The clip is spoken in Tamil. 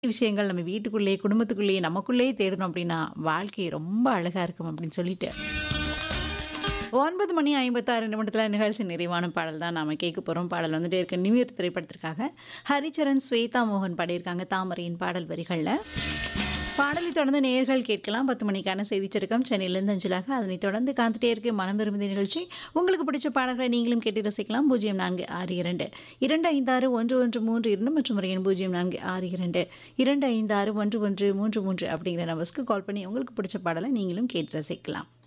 விஷயங்கள் நம்ம வீட்டுக்குள்ளேயே, குடும்பத்துக்குள்ளேயே, நமக்குள்ளேயே தேடணும் அப்படின்னா, வாழ்க்கை ரொம்ப அழகா இருக்கும் அப்படின்னு சொல்லிட்டு 9 மணி 56 நிமிடத்துல நிகழ்ச்சி நிறைவான பாடல் தான் நாம கேட்க போறோம். பாடல் வந்துட்டே இருக்கு. நியூ இயர் திரைப்படத்திற்காக ஹரிச்சரன், ஸ்வேதா மோகன் பாடியிருக்காங்க தாமரையின் பாடல் வரிகள்ல. பாடலை தொடர்ந்து நேயர்கள் கேட்கலாம். 10 மணிக்கான செய்திச் சுருக்கம் சென்னையிலிருந்து அஞ்சலாக. அதனைத் தொடர்ந்து காத்துட்டே இருக்கு மனம் விரும்புதி நிகழ்ச்சி. உங்களுக்கு பிடிச்ச பாடல்களை நீங்களும் கேட்டு ரசிக்கலாம். 0462 256 1132 மற்றும் ஒரு எண் 0462 256 1133 அப்படிங்கிற நம்பர்ஸ்க்கு கால் பண்ணி உங்களுக்கு பிடிச்ச பாடலை நீங்களும் கேட்டு ரசிக்கலாம்.